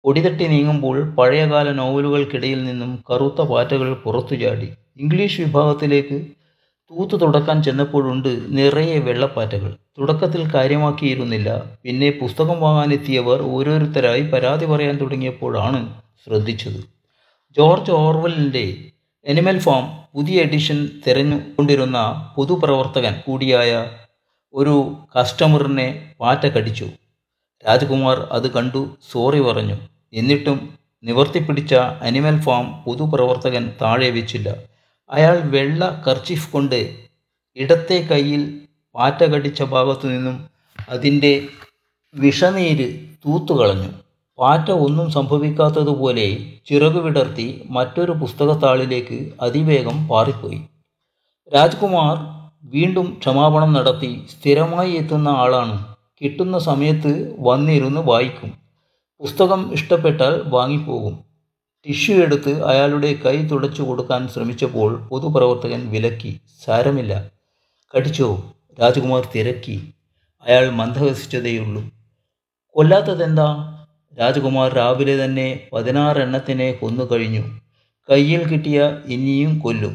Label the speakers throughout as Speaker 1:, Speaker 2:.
Speaker 1: പൊടിതട്ടി നീങ്ങുമ്പോൾ പഴയകാല നോവലുകൾക്കിടയിൽ നിന്നും കറുത്ത പാറ്റകൾ പുറത്തു ചാടി ഇംഗ്ലീഷ് വിഭാഗത്തിലേക്ക് തൂത്തു തുടക്കാൻ ചെന്നപ്പോഴുണ്ട് നിറയെ വെള്ളപ്പാറ്റകൾ തുടക്കത്തിൽ കാര്യമാക്കിയിരുന്നില്ല പിന്നെ പുസ്തകം വാങ്ങാനെത്തിയവർ ഓരോരുത്തരായി പരാതി പറയാൻ തുടങ്ങിയപ്പോഴാണ് ശ്രദ്ധിച്ചത് ജോർജ് ഓർവലിൻ്റെ എനിമൽ ഫാം പുതിയ എഡിഷൻ തിരഞ്ഞുകൊണ്ടിരുന്ന പൊതുപ്രവർത്തകൻ കൂടിയായ ഒരു കസ്റ്റമറിനെ പാറ്റ കടിച്ചു രാജ്കുമാർ അത് കണ്ടു സോറി പറഞ്ഞു എന്നിട്ടും നിവർത്തിപ്പിടിച്ച അനിമൽ ഫാം പൊതുപ്രവർത്തകൻ താഴെ വെച്ചില്ല അയാൾ വെള്ള കർച്ചിഫ് കൊണ്ട് ഇടത്തെ കൈയിൽ പാറ്റ കടിച്ച ഭാഗത്തു നിന്നും അതിൻ്റെ വിഷനീര് തൂത്തുകളഞ്ഞു പാറ്റ ഒന്നും സംഭവിക്കാത്തതുപോലെ ചിറകു വിടർത്തി മറ്റൊരു പുസ്തകത്താളിലേക്ക് അതിവേഗം പാറിപ്പോയി രാജ്കുമാർ വീണ്ടും ക്ഷമാപണം നടത്തി സ്ഥിരമായി എത്തുന്ന ആളാണ് കിട്ടുന്ന സമയത്ത് വന്നിരുന്ന് വായിക്കും പുസ്തകം ഇഷ്ടപ്പെട്ടാൽ വാങ്ങിപ്പോകും ടിഷ്യൂ എടുത്ത് അയാളുടെ കൈ തുടച്ചു കൊടുക്കാൻ ശ്രമിച്ചപ്പോൾ പൊതുപ്രവർത്തകൻ വിലക്കി സാരമില്ല കടിച്ചോ രാജകുമാർ തിരക്കി അയാൾ മന്ദഹസിച്ചതേയുള്ളൂ കൊല്ലാത്തതെന്താ രാജകുമാർ രാവിലെ തന്നെ പതിനാറെണ്ണത്തിനെ കൊന്നു കഴിഞ്ഞു കയ്യിൽ കിട്ടിയ ഇനിയും കൊല്ലും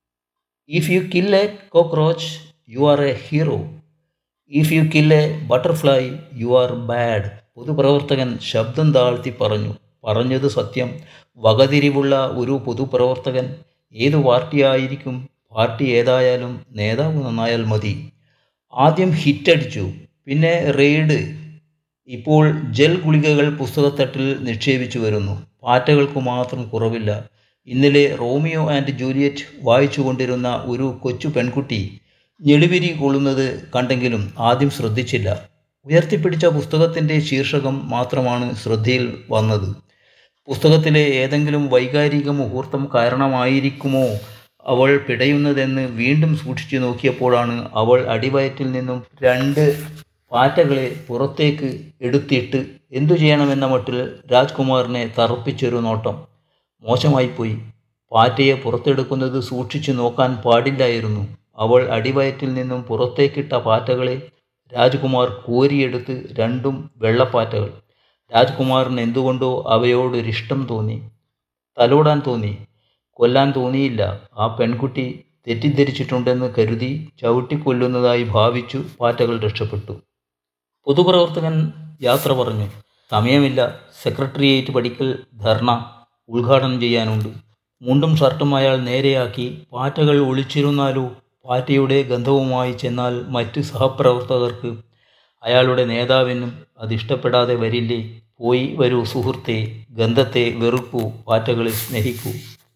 Speaker 1: if you kill a cockroach you are a hero if you kill a butterfly you are bad പൊതുപ്രവർത്തകൻ ശബ്ദം താഴ്ത്തി പറഞ്ഞു പറഞ്ഞത് സത്യം വകതിരിവുള്ള ഒരു പൊതുപ്രവർത്തകൻ ഏതു പാർട്ടിയായിരിക്കും പാർട്ടി ഏതായാലും നേതാവ് നന്നായാൽ മതി ആദ്യം ഹിറ്റടിച്ചു പിന്നെ റെയ്ഡ് ഇപ്പോൾ ജെൽ ഗുളികകൾ പുസ്തകത്തട്ടിൽ നിക്ഷേപിച്ചു വരുന്നു പാറ്റകൾക്ക് മാത്രം കുറവില്ല ഇന്നലെ റോമിയോ ആൻഡ് ജൂലിയറ്റ് വായിച്ചു കൊണ്ടിരുന്ന ഒരു കൊച്ചു പെൺകുട്ടി ഞെളിവിരി കൊള്ളുന്നത് കണ്ടെങ്കിലും ആദ്യം ശ്രദ്ധിച്ചില്ല ഉയർത്തിപ്പിടിച്ച പുസ്തകത്തിൻ്റെ ശീർഷകം മാത്രമാണ് ശ്രദ്ധയിൽ വന്നത് പുസ്തകത്തിലെ ഏതെങ്കിലും വൈകാരിക മുഹൂർത്തം കാരണമായിരിക്കുമോ അവൾ പിടയുന്നതെന്ന് വീണ്ടും സൂക്ഷിച്ചു നോക്കിയപ്പോഴാണ് അവൾ അടിവയറ്റിൽ നിന്നും രണ്ട് പാറ്റകളെ പുറത്തേക്ക് എടുത്തിട്ട് എന്തു ചെയ്യണമെന്ന മട്ടിൽ രാജ്കുമാറിനെ തറപ്പിച്ചൊരു നോട്ടം മോശമായിപ്പോയി പാറ്റയെ പുറത്തെടുക്കുന്നത് സൂക്ഷിച്ചു നോക്കാൻ പാടില്ലായിരുന്നു അവൾ അടിവയറ്റിൽ നിന്നും പുറത്തേക്കിട്ട പാറ്റകളെ രാജ്കുമാർ കോരിയെടുത്ത് രണ്ടും വെള്ളപ്പാറ്റകൾ രാജ്കുമാറിന് എന്തുകൊണ്ടോ അവയോടൊരിഷ്ടം തോന്നി തലോടാൻ തോന്നി കൊല്ലാൻ തോന്നിയില്ല ആ പെൺകുട്ടി തെറ്റിദ്ധരിച്ചിട്ടുണ്ടെന്ന് കരുതി ചവിട്ടിക്കൊല്ലുന്നതായി ഭാവിച്ചു പാറ്റകൾ രക്ഷപ്പെട്ടു പൊതുപ്രവർത്തകൻ യാത്ര പറഞ്ഞു സമയമില്ല സെക്രട്ടേറിയറ്റ് പഠിക്കൽ ധർണ ഉദ്ഘാടനം ചെയ്യാനുണ്ട് മുണ്ടും ഷർട്ടും അയാൾ നേരെയാക്കി പാറ്റകൾ ഒളിച്ചിരുന്നാലോ പാറ്റയുടെ ഗന്ധവുമായി ചെന്നാൽ മറ്റ് സഹപ്രവർത്തകർക്ക് അയാളുടെ നേതാവിനും അതിഷ്ടപ്പെടാതെ വരില്ലേ പോയി വരൂ സുഹൃത്തെ ഗന്ധത്തെ വെറുക്കൂ പാറ്റകളെ സ്നേഹിക്കൂ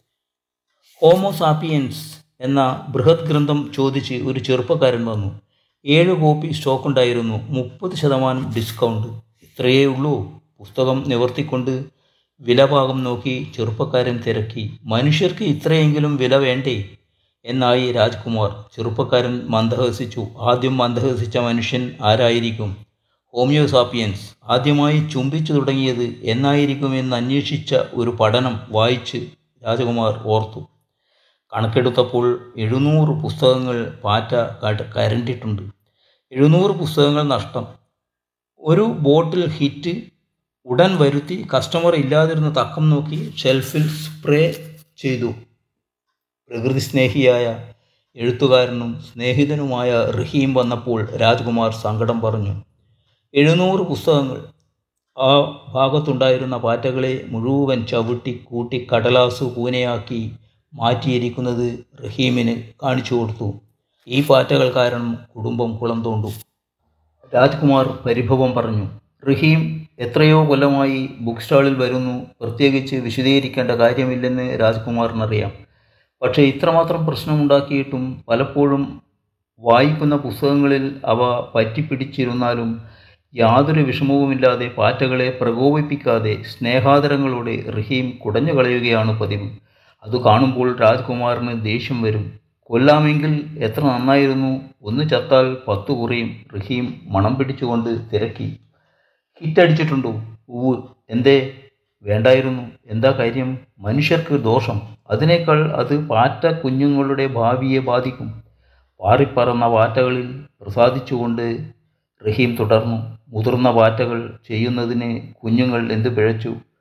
Speaker 1: ഹോമോ സാപ്പിയൻസ് എന്ന ബൃഹത് ഗ്രന്ഥം ചോദിച്ച് ഒരു ചെറുപ്പക്കാരൻ വന്നു ഏഴ് കോപ്പി സ്റ്റോക്കുണ്ടായിരുന്നു മുപ്പത് ശതമാനം ഡിസ്കൗണ്ട് ഇത്രയേ ഉള്ളൂ പുസ്തകം നിവർത്തിക്കൊണ്ട് വിലഭാഗം നോക്കി ചെറുപ്പക്കാരൻ തിരക്കി മനുഷ്യർക്ക് ഇത്രയെങ്കിലും വില വേണ്ടേ എന്നായി രാജ്കുമാർ ചെറുപ്പക്കാരൻ മന്ദഹസിച്ചു ആദ്യം മന്ദഹസിച്ച മനുഷ്യൻ ആരായിരിക്കും ഹോമിയോ സാപ്പിയൻസ് ആദ്യമായി ചുംബിച്ചു തുടങ്ങിയത് എന്നായിരിക്കുമെന്ന് അന്വേഷിച്ച ഒരു പഠനം വായിച്ച് രാജകുമാർ ഓർത്തു കണക്കെടുത്തപ്പോൾ എഴുന്നൂറ് പുസ്തകങ്ങൾ പാറ്റ കരണ്ടിട്ടുണ്ട് എഴുന്നൂറ് പുസ്തകങ്ങൾ നഷ്ടം ഒരു ബോട്ടിൽ ഹിറ്റ് ഉടൻ വരുത്തി കസ്റ്റമർ ഇല്ലാതിരുന്ന തക്കം നോക്കി ഷെൽഫിൽ സ്പ്രേ ചെയ്തു പ്രകൃതി സ്നേഹിയായ എഴുത്തുകാരനും സ്നേഹിതനുമായ റഹീം വന്നപ്പോൾ രാജ്കുമാർ സങ്കടം പറഞ്ഞു എഴുന്നൂറ് പുസ്തകങ്ങൾ ആ ഭാഗത്തുണ്ടായിരുന്ന പാറ്റകളെ മുഴുവൻ ചവിട്ടി കൂട്ടി കടലാസു കൂനയാക്കി മാറ്റിയിരിക്കുന്നത് റഹീമിന് കാണിച്ചു കൊടുത്തു ഈ പാറ്റകൾ കാരണം കുടുംബം കുളം തോണ്ടു രാജ്കുമാർ പരിഭവം പറഞ്ഞു റഹീം എത്രയോ കൊല്ലമായി ബുക്ക് സ്റ്റാളിൽ വരുന്നു പ്രത്യേകിച്ച് വിശദീകരിക്കേണ്ട കാര്യമില്ലെന്ന് രാജ്കുമാറിനറിയാം പക്ഷേ ഇത്രമാത്രം പ്രശ്നമുണ്ടാക്കിയിട്ടും പലപ്പോഴും വായിക്കുന്ന പുസ്തകങ്ങളിൽ അവ പറ്റിപ്പിടിച്ചിരുന്നാലും യാതൊരു വിഷമവുമില്ലാതെ പാറ്റകളെ പ്രകോപിപ്പിക്കാതെ സ്നേഹാദരങ്ങളോടെ റഹീം കുടഞ്ഞു കളയുകയാണ് പതിവ് അത് കാണുമ്പോൾ രാജ്കുമാറിന് ദേഷ്യം വരും കൊല്ലാമെങ്കിൽ എത്ര നന്നായിരുന്നു ഒന്ന് ചത്താൽ പത്തു കുറയും റഹീം മണം പിടിച്ചുകൊണ്ട് തിരക്കി ഹിറ്റടിച്ചിട്ടുണ്ടോ ഊവ് എന്തേ വേണ്ടായിരുന്നു എന്താ കാര്യം മനുഷ്യർക്ക് ദോഷം അതിനേക്കാൾ അത് പാറ്റ കുഞ്ഞുങ്ങളുടെ ഭാവിയെ ബാധിക്കും പാറിപ്പറന്ന പാറ്റകളിൽ പ്രസാദിച്ചുകൊണ്ട് റഹീം തുടർന്നു മുതിർന്ന പാറ്റകൾ ചെയ്യുന്നതിന് കുഞ്ഞുങ്ങൾ എന്ത് പിഴച്ചു